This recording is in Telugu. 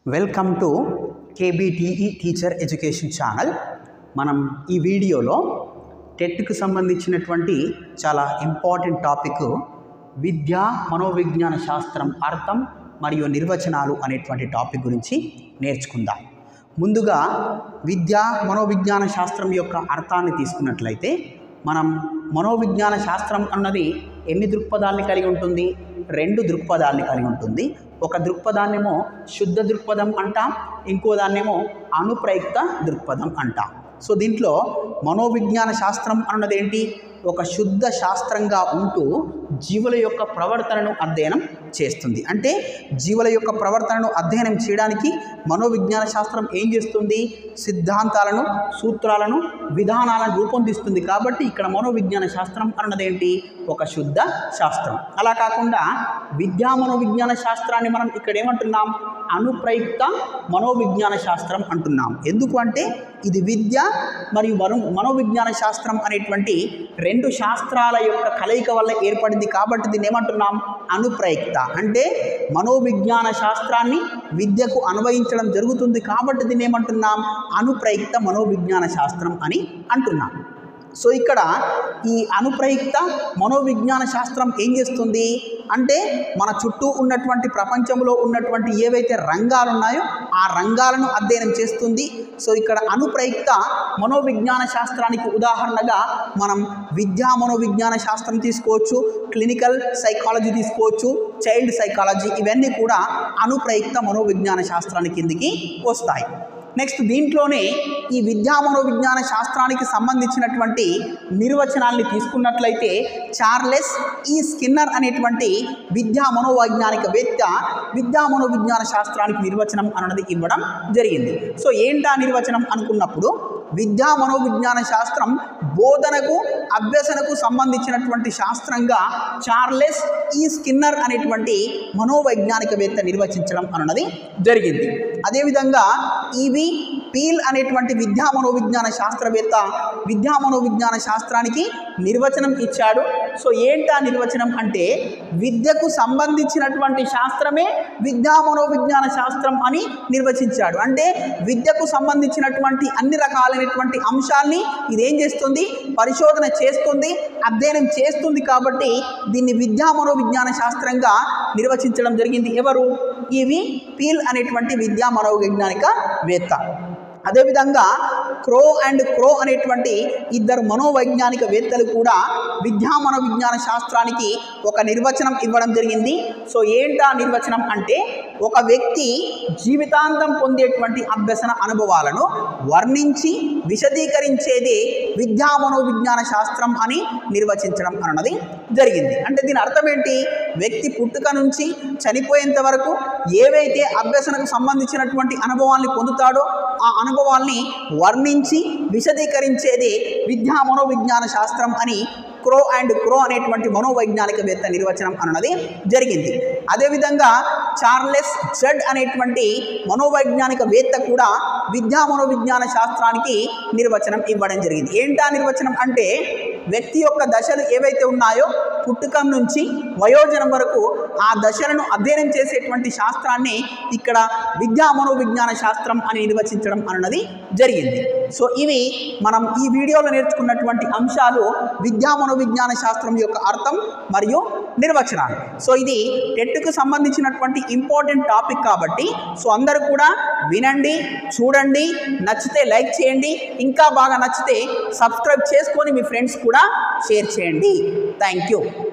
welcome to KBTE teacher education channel మనం ఈ వీడియోలో టెట్కు సంబంధించినటువంటి చాలా ఇంపార్టెంట్ టాపిక్ విద్యా మనోవిజ్ఞాన శాస్త్రం అర్థం మరియు నిర్వచనాలు అనేటువంటి టాపిక్ గురించి నేర్చుకుందాం ముందుగా విద్యా మనోవిజ్ఞాన శాస్త్రం యొక్క అర్థాన్ని తీసుకున్నట్లయితే మనం మనోవిజ్ఞాన శాస్త్రం అన్నది ఎన్ని దృక్పథాల్ని కలిగి ఉంటుంది రెండు దృక్పథాల్ని కలిగి ఉంటుంది ఒక దృక్పథాన్నేమో శుద్ధ దృక్పథం అంటాం ఇంకో దాన్నేమో అనుప్రయుక్త దృక్పథం అంటాం సో దీంట్లో మనోవిజ్ఞాన శాస్త్రం అన్నది ఏంటి ఒక శుద్ధ శాస్త్రంగా ఉంటూ జీవుల యొక్క ప్రవర్తనను అధ్యయనం చేస్తుంది అంటే జీవుల యొక్క ప్రవర్తనను అధ్యయనం చేయడానికి మనోవిజ్ఞాన శాస్త్రం ఏం చేస్తుంది సిద్ధాంతాలను సూత్రాలను విధానాలను రూపొందిస్తుంది కాబట్టి ఇక్కడ మనోవిజ్ఞాన శాస్త్రం అన్నది ఏంటి ఒక శుద్ధ శాస్త్రం అలా కాకుండా విద్యా మనోవిజ్ఞాన శాస్త్రాన్ని మనం ఇక్కడ ఏమంటున్నాం అనుప్రయుక్త మనోవిజ్ఞాన శాస్త్రం అంటున్నాం ఎందుకు అంటే ఇది విద్య మరియు మనో మనోవిజ్ఞాన శాస్త్రం అనేటువంటి రెండు శాస్త్రాల యొక్క కలయిక వల్ల ఏర్పడింది కాబట్టి దీన్ని ఏమంటున్నాం అనుప్రయుక్త అంటే మనోవిజ్ఞాన శాస్త్రాన్ని విద్యకు అన్వయించడం జరుగుతుంది కాబట్టి దీన్ని ఏమంటున్నాం అనుప్రయుక్త మనోవిజ్ఞాన శాస్త్రం అని అంటున్నాం సో ఇక్కడ ఈ అనుప్రయుక్త మనోవిజ్ఞాన శాస్త్రం ఏం చేస్తుంది అంటే మన చుట్టూ ఉన్నటువంటి ప్రపంచంలో ఉన్నటువంటి ఏవైతే రంగాలు ఉన్నాయో ఆ రంగాలను అధ్యయనం చేస్తుంది సో ఇక్కడ అనుప్రయుక్త మనోవిజ్ఞాన శాస్త్రానికి ఉదాహరణగా మనం విద్యా మనోవిజ్ఞాన శాస్త్రం తీసుకోవచ్చు క్లినికల్ సైకాలజీ తీసుకోవచ్చు చైల్డ్ సైకాలజీ ఇవన్నీ కూడా అనుప్రయుక్త మనోవిజ్ఞాన శాస్త్రానికి కిందికి వస్తాయి నెక్స్ట్ దీంట్లోనే ఈ విద్యా మనోవిజ్ఞాన శాస్త్రానికి సంబంధించినటువంటి నిర్వచనాల్ని తీసుకున్నట్లయితే చార్లెస్ ఈ స్కిన్నర్ అనేటువంటి విద్యా మనోవైజ్ఞానికవేత్త విద్యా మనోవిజ్ఞాన శాస్త్రానికి నిర్వచనం అన్నది ఇవ్వడం జరిగింది సో ఏంటా నిర్వచనం అనుకున్నప్పుడు విద్యా మనోవిజ్ఞాన శాస్త్రం బోధనకు అభ్యసనకు సంబంధించినటువంటి శాస్త్రంగా చార్లెస్ ఈ స్కిన్నర్ అనేటువంటి మనోవైజ్ఞానికవేత్త నిర్వచించడం అన్నది జరిగింది అదేవిధంగా ఈవి పీల్ అనేటువంటి విద్యా మనోవిజ్ఞాన శాస్త్రవేత్త విద్యా మనోవిజ్ఞాన శాస్త్రానికి నిర్వచనం ఇచ్చాడు సో ఏంటా నిర్వచనం అంటే విద్యకు సంబంధించినటువంటి శాస్త్రమే విద్యా మనోవిజ్ఞాన శాస్త్రం అని నిర్వచించాడు అంటే విద్యకు సంబంధించినటువంటి అన్ని రకాలైనటువంటి అంశాల్ని ఇదేం చేస్తుంది పరిశోధన చేస్తుంది అధ్యయనం చేస్తుంది కాబట్టి దీన్ని విద్యా మనోవిజ్ఞాన శాస్త్రంగా నిర్వచించడం జరిగింది ఎవరు ఇవి పీల్ అనేటువంటి విద్యా మనోవైజ్ఞానిక వేత్త అదేవిధంగా క్రో అండ్ క్రో అనేటువంటి ఇద్దరు మనోవైజ్ఞానిక వేత్తలు కూడా విద్యా మనోవిజ్ఞాన శాస్త్రానికి ఒక నిర్వచనం ఇవ్వడం జరిగింది సో ఏంటా నిర్వచనం అంటే ఒక వ్యక్తి జీవితాంతం పొందేటువంటి అభ్యసన అనుభవాలను వర్ణించి విశదీకరించేదే విద్యా మనోవిజ్ఞాన శాస్త్రం అని నిర్వచించడం అన్నది జరిగింది అంటే దీని అర్థం ఏంటి వ్యక్తి పుట్టుక నుంచి చనిపోయేంత వరకు ఏవైతే అభ్యసనకు సంబంధించినటువంటి అనుభవాల్ని పొందుతాడో ఆ అనుభవాల్ని వర్ణించి విశదీకరించేదే విద్యా మనోవిజ్ఞాన శాస్త్రం అని క్రో అండ్ క్రో అనేటువంటి మనోవైజ్ఞానికవేత్త నిర్వచనం అన్నది జరిగింది అదేవిధంగా చార్లెస్ జడ్ అనేటువంటి మనోవైజ్ఞానిక వేత్త కూడా విద్యా మనోవిజ్ఞాన శాస్త్రానికి నిర్వచనం ఇవ్వడం జరిగింది ఏంటా నిర్వచనం అంటే వ్యక్తి యొక్క దశలు ఏవైతే ఉన్నాయో పుట్టుకం నుంచి వయోజనం వరకు ఆ దశలను అధ్యయనం చేసేటువంటి శాస్త్రాన్ని ఇక్కడ విద్యా మనోవిజ్ఞాన శాస్త్రం అని నిర్వచించడం అన్నది జరిగింది సో ఇవి మనం ఈ వీడియోలో నేర్చుకున్నటువంటి అంశాలు విద్యా మనోవిజ్ఞాన శాస్త్రం యొక్క అర్థం మరియు నిర్వచనాలు సో ఇది టెట్కు సంబంధించినటువంటి ఇంపార్టెంట్ టాపిక్ కాబట్టి సో అందరూ కూడా వినండి చూడండి నచ్చితే లైక్ చేయండి ఇంకా బాగా నచ్చితే సబ్స్క్రైబ్ చేసుకొని మీ ఫ్రెండ్స్ కూడా షేర్ చేయండి థ్యాంక్ యూ